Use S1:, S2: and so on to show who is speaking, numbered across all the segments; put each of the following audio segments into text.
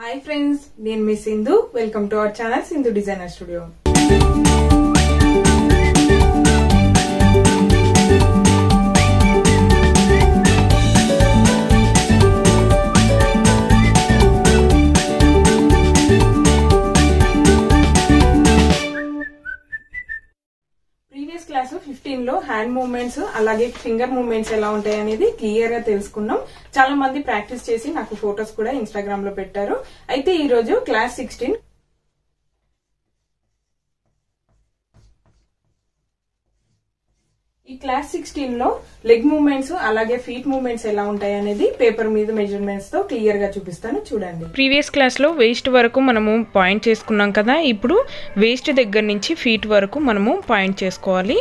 S1: hi friends నేను మీ Sindhu welcome to our channel Sindhu designer studio previous class fifteen లో hand movements అలాగే finger movements ఎలా ఉంటాయి అనేది క్లియర్ గా తెలుసుకున్నాం చాలా మంది ప్రాక్టీస్ చేసి నాకు ఫొటోస్ కూడా ఇన్స్టాగ్రామ్ లో పెట్టారు అయితే ఈ రోజు క్లాస్ సిక్స్టీన్ ఈ క్లాస్ సిక్స్టీన్ లో లెగ్ మూవ్మెంట్స్ అలాగే ఫీట్ మూవ్మెంట్స్ ఎలా ఉంటాయి అనేది పేపర్ మీద మెజర్మెంట్స్ తో క్లియర్ గా చూపిస్తాను చూడండి
S2: ప్రీవియస్ క్లాస్లో వేస్ట్ వరకు మనము పాయింట్ చేసుకున్నాం కదా ఇప్పుడు వేస్ట్ దగ్గర నుంచి ఫీట్ వరకు మనము పాయింట్ చేసుకోవాలి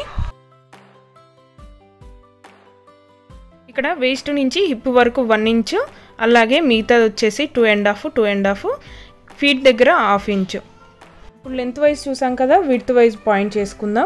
S2: ఇక్కడ వేస్ట్ నుంచి హిప్ వరకు వన్ ఇంచ్ అలాగే మిగతాది వచ్చేసి two and half two and half feet దగ్గర హాఫ్ ఇంచ్ ఇప్పుడు లెంత్ వైజ్ చూసాం కదా విడ్త్ వైజ్ పాయింట్ చేసుకుందాం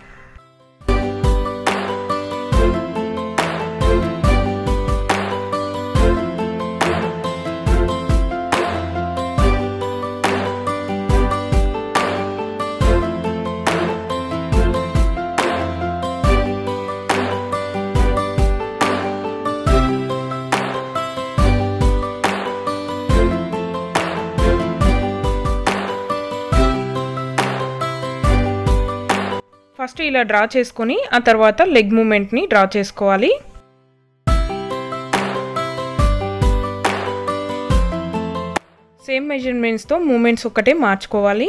S2: ఫస్ట్ ఇలా డ్రా చేసుకొని ఆ తర్వాత లెగ్ మూమెంట్ని డ్రా చేసుకోవాలి సేమ్ మెజర్మెంట్స్తో మూమెంట్స్ ఒకటే మార్చుకోవాలి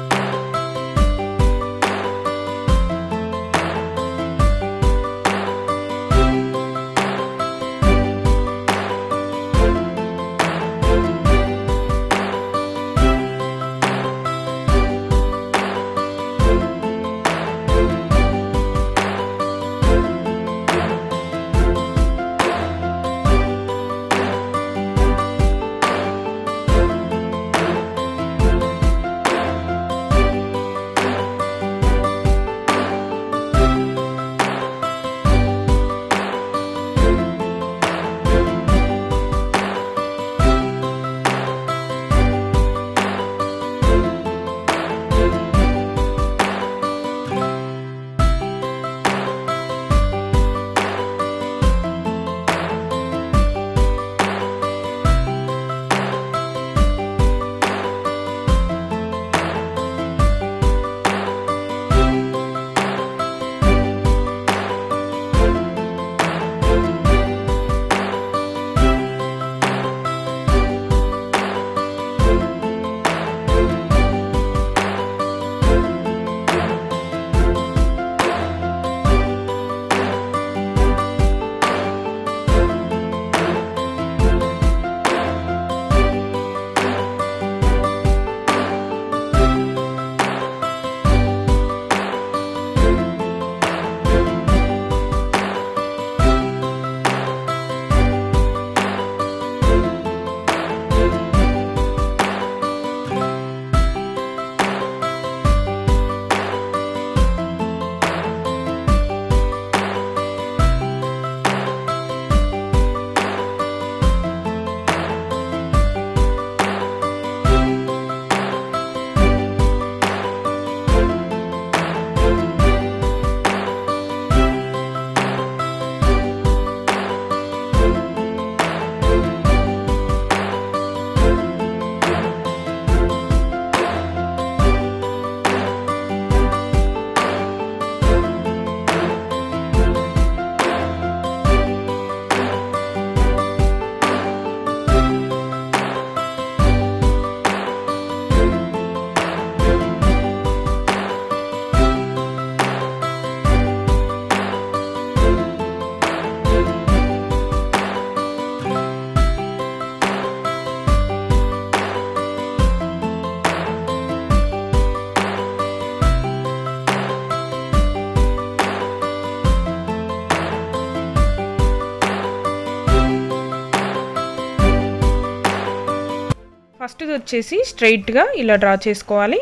S2: ఫస్ట్ది వచ్చేసి స్ట్రైట్గా ఇలా డ్రా చేసుకోవాలి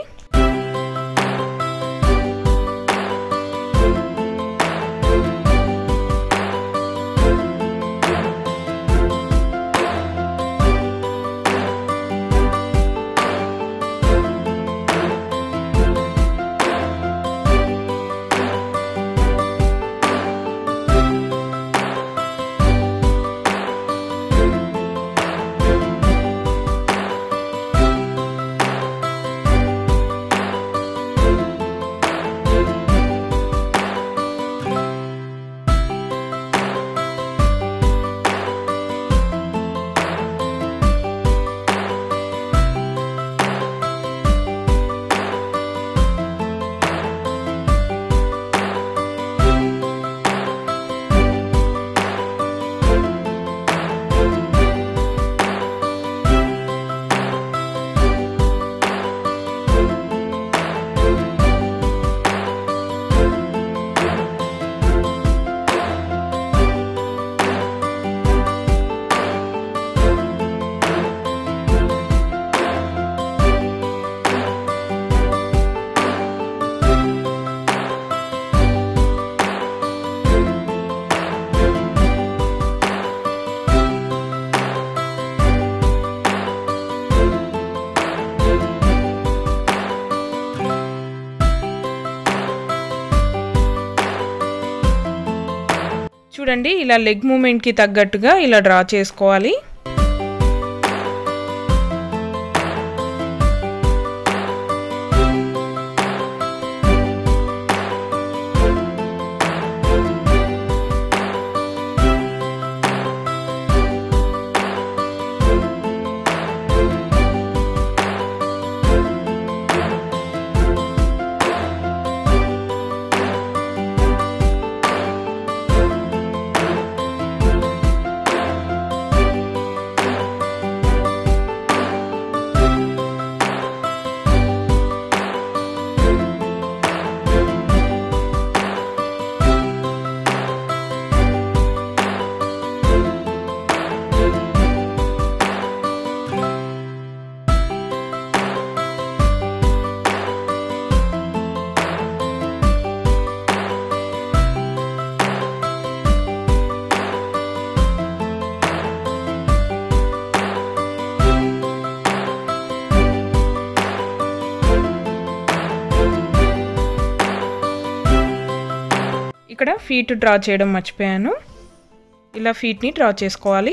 S2: చూడండి ఇలా లెగ్ మూమెంట్కి తగ్గట్టుగా ఇలా డ్రా చేసుకోవాలి ఇక్కడ ఫీట్ డ్రా చేయడం మర్చిపోయాను ఇలా ఫీట్ని డ్రా చేసుకోవాలి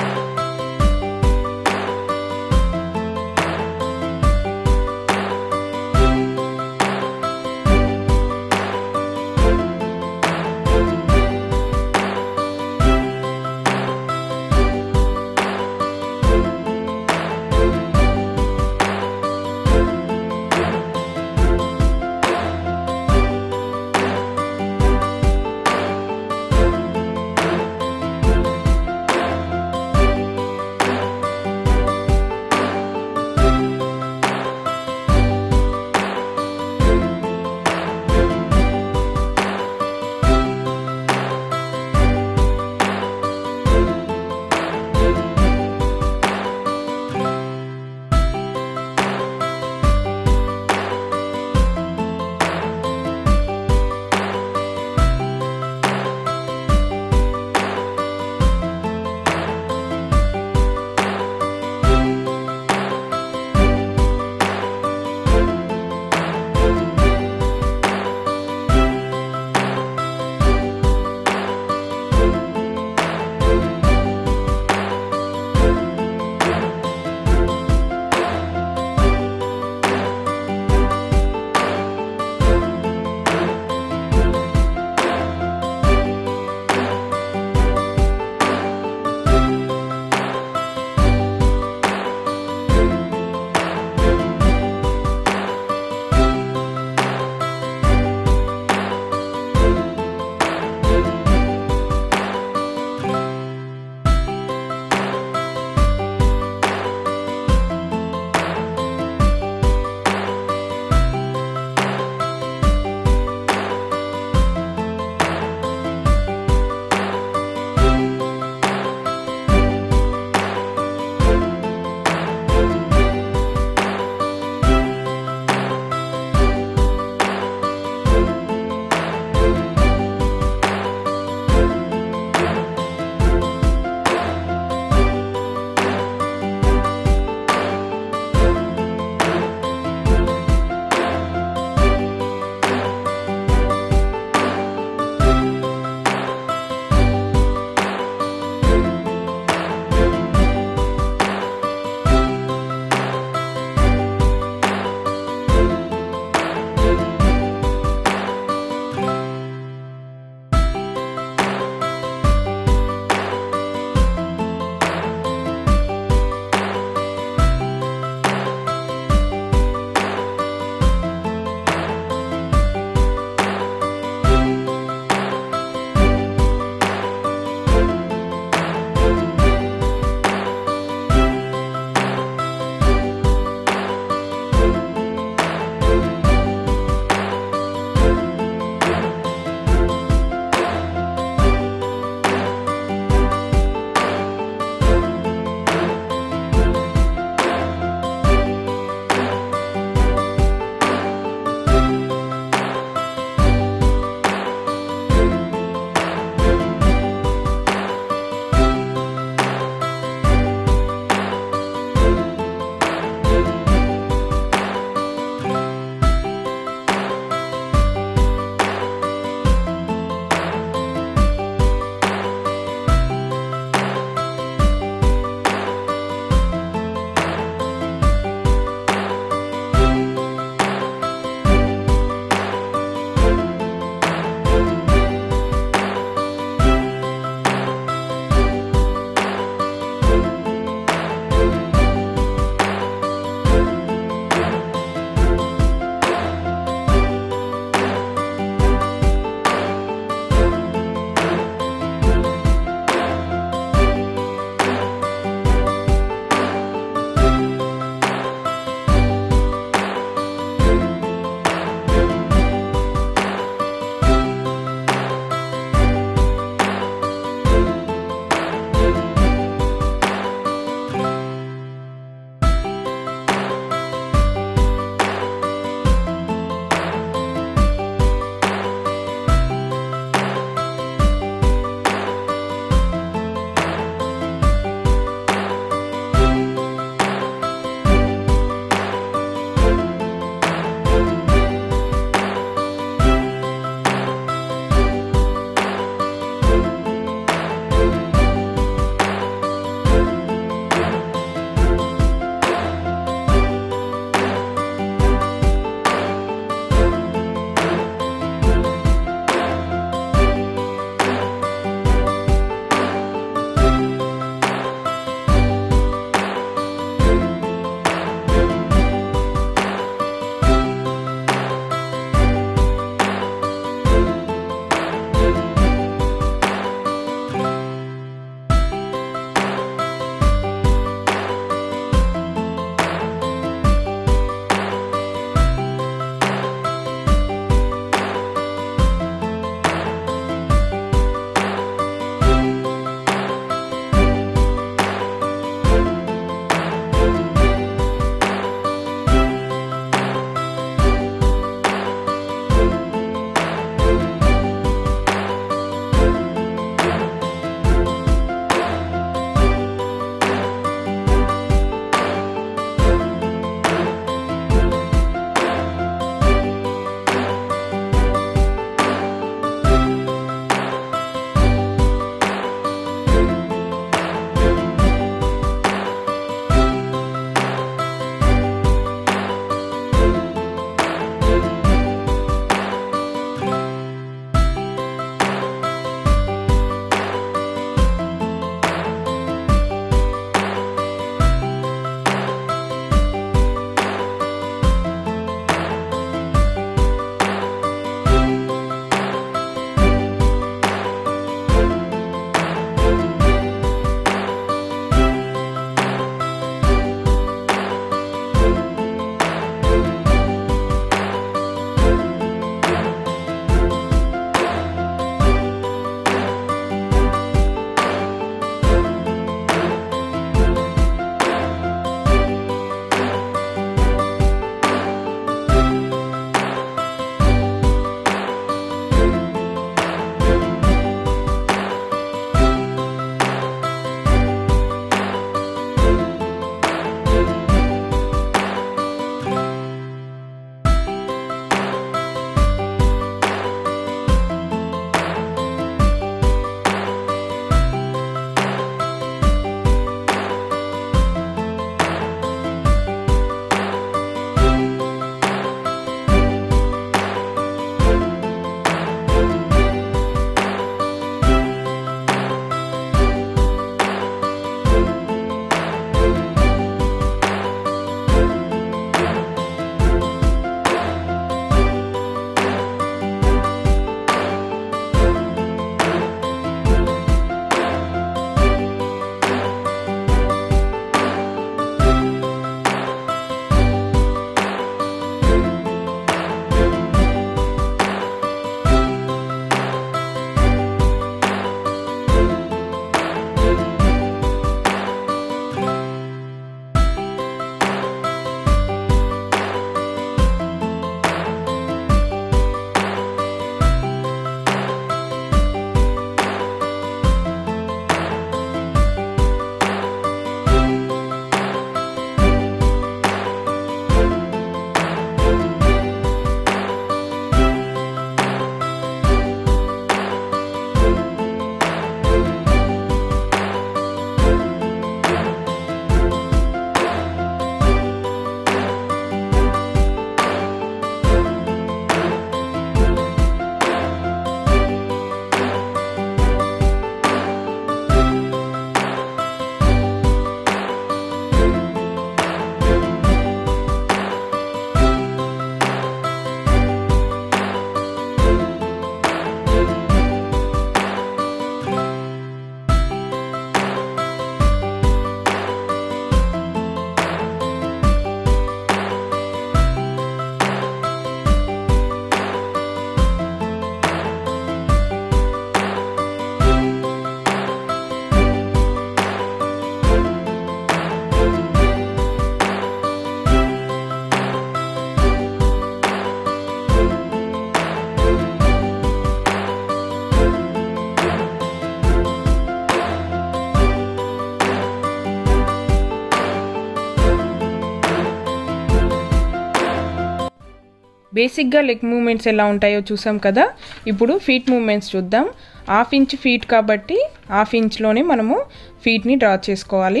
S2: బేసిక్గా లెగ్ మూమెంట్స్ ఎలా ఉంటాయో చూసాం కదా ఇప్పుడు ఫీట్ మూమెంట్స్ చూద్దాం హాఫ్ ఇంచ్ ఫీట్ కాబట్టి హాఫ్ ఇంచ్లోనే మనము ఫీట్ని డ్రా చేసుకోవాలి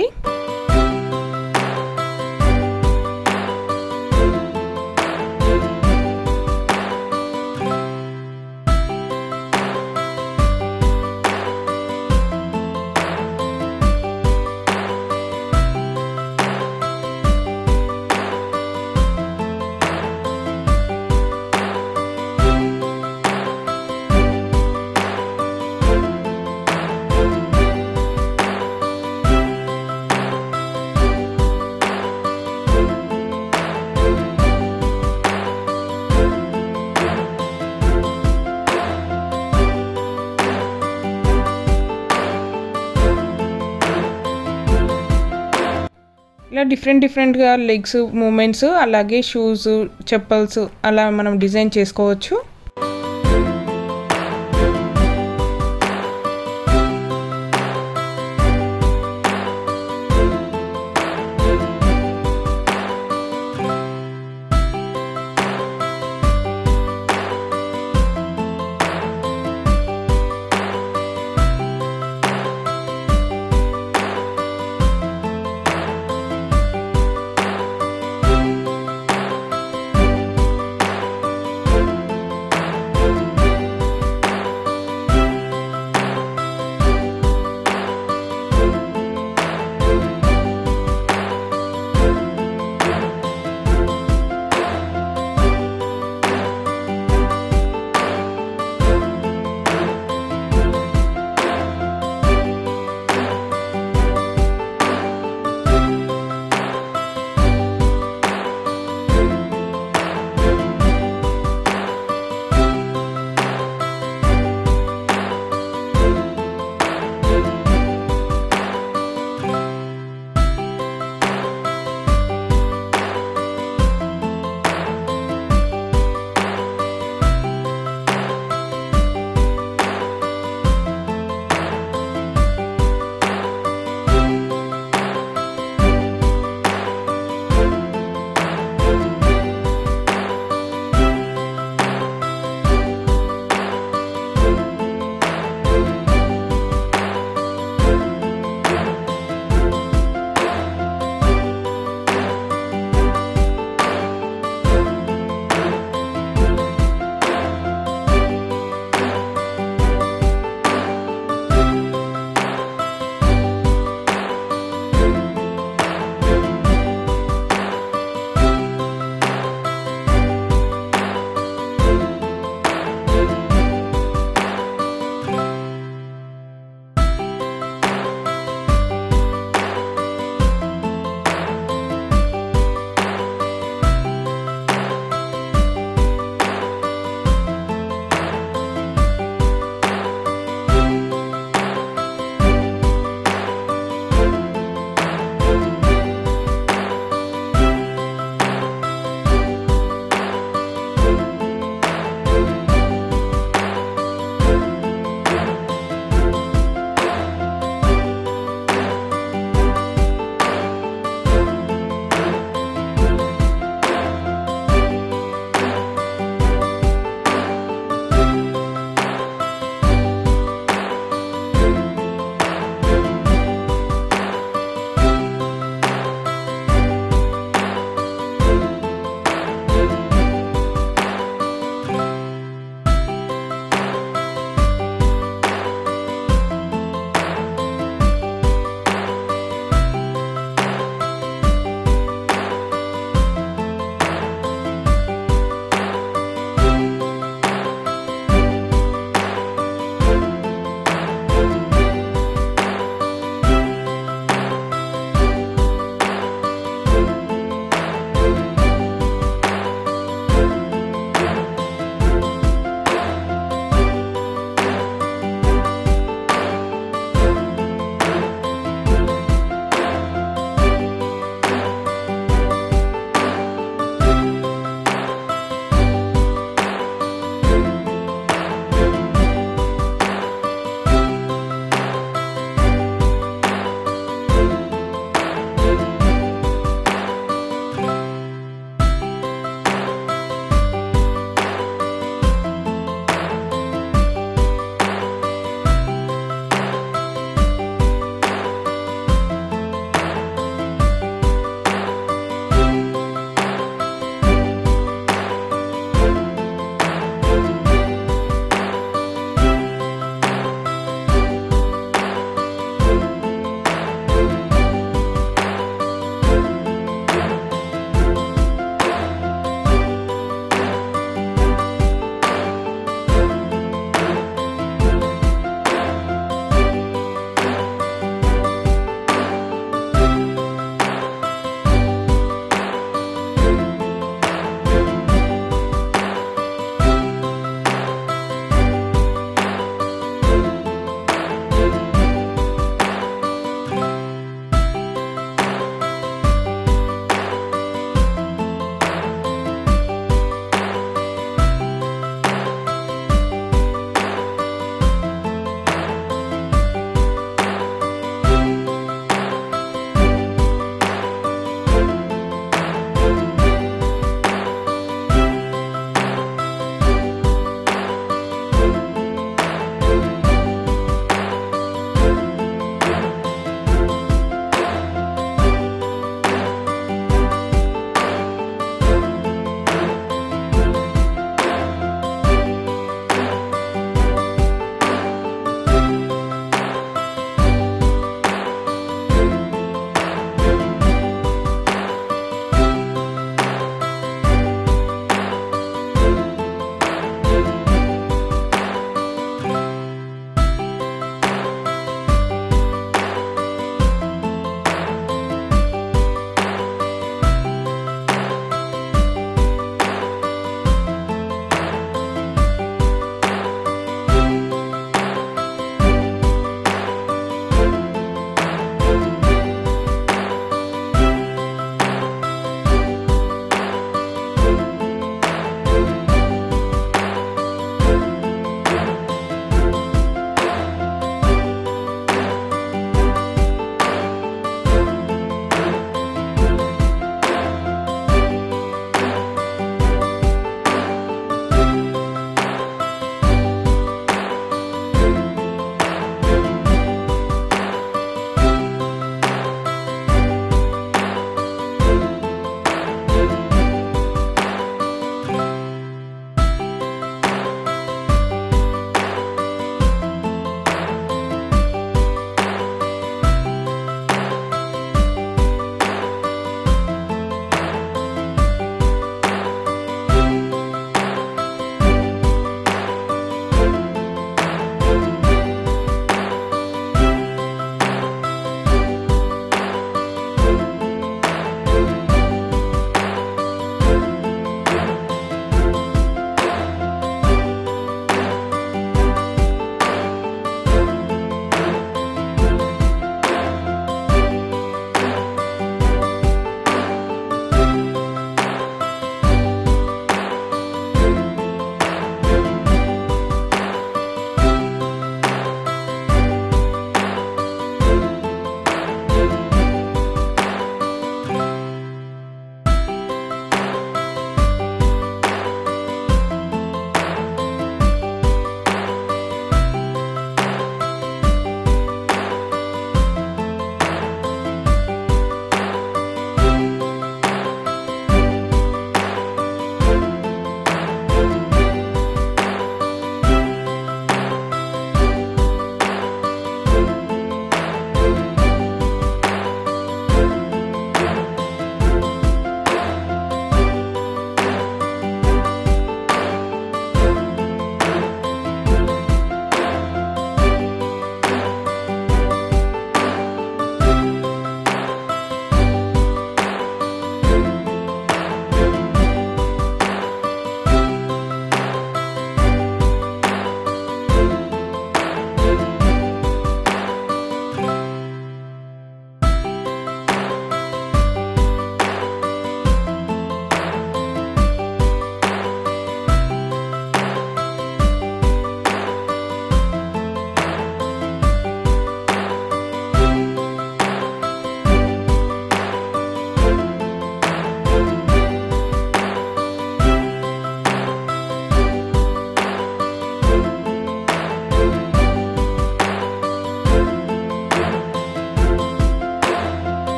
S2: ఇలా డిఫరెంట్ డిఫరెంట్గా లెగ్స్ మూమెంట్స్ అలాగే షూస్ చెప్పల్స్ అలా మనం డిజైన్ చేసుకోవచ్చు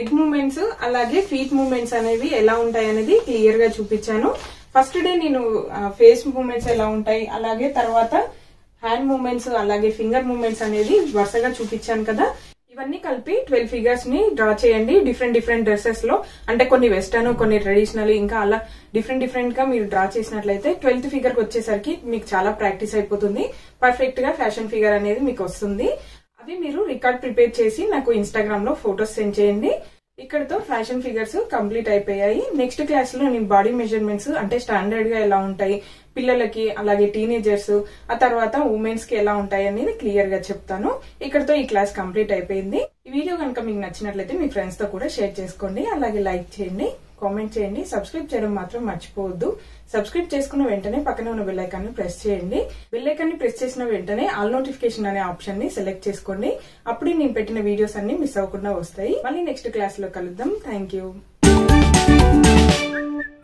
S1: లెగ్ మూమెంట్స్ అలాగే ఫీట్ మూమెంట్స్ అనేవి ఎలా ఉంటాయి అనేది క్లియర్ గా చూపించాను ఫస్ట్ డే నేను ఫేస్ మూమెంట్స్ ఎలా ఉంటాయి అలాగే తర్వాత హ్యాండ్ మూమెంట్స్ అలాగే ఫింగర్ మూమెంట్స్ అనేది వరుసగా చూపించాను కదా ఇవన్నీ కలిపి ట్వెల్వ్ ఫిగర్స్ ని డ్రా చేయండి డిఫరెంట్ డిఫరెంట్ డ్రెస్సెస్ లో అంటే కొన్ని వెస్టర్న్ కొన్ని ట్రెడిషనల్ ఇంకా అలా డిఫరెంట్ డిఫరెంట్ గా మీరు డ్రా చేసినట్లయితే ట్వెల్త్ ఫిగర్ కి వచ్చేసరికి మీకు చాలా ప్రాక్టీస్ అయిపోతుంది పర్ఫెక్ట్ గా ఫ్యాషన్ ఫిగర్ అనేది మీకు వస్తుంది అవి మీరు రికార్డ్ ప్రిపేర్ చేసి నాకు ఇన్స్టాగ్రామ్ లో ఫొటోస్ సెండ్ చేయండి ఇక్కడతో ఫ్యాషన్ ఫిగర్స్ కంప్లీట్ అయిపోయాయి నెక్స్ట్ క్లాస్ లో నేను బాడీ మెజర్మెంట్స్ అంటే స్టాండర్డ్ గా ఎలా ఉంటాయి పిల్లలకి అలాగే టీనేజర్స్ ఆ తర్వాత ఉమెన్స్ కి ఎలా ఉంటాయి అనేది క్లియర్ గా చెప్తాను ఇక్కడతో ఈ క్లాస్ కంప్లీట్ అయిపోయింది ఈ వీడియో కనుక మీకు నచ్చినట్లయితే మీ ఫ్రెండ్స్ తో కూడా షేర్ చేసుకోండి అలాగే లైక్ చేయండి కామెంట్ చేయండి సబ్స్క్రైబ్ చేయడం మాత్రం మర్చిపోవద్దు సబ్స్క్రైబ్ చేసుకున్న వెంటనే పక్కన ఉన్న బెల్ ఐకాన్ ని ప్రెస్ చేయండి బెల్ ఐకాన్ ని ప్రెస్ చేసిన వెంటనే ఆల్ నోటిఫికేషన్ అనే ఆప్షన్ ని సెలెక్ట్ చేసుకోండి అప్పుడే నేను పెట్టిన వీడియోస్ అన్ని మిస్ అవ్వకుండా వస్తాయి మళ్ళీ నెక్స్ట్ క్లాస్ లో కలుద్దాం థ్యాంక్ యూ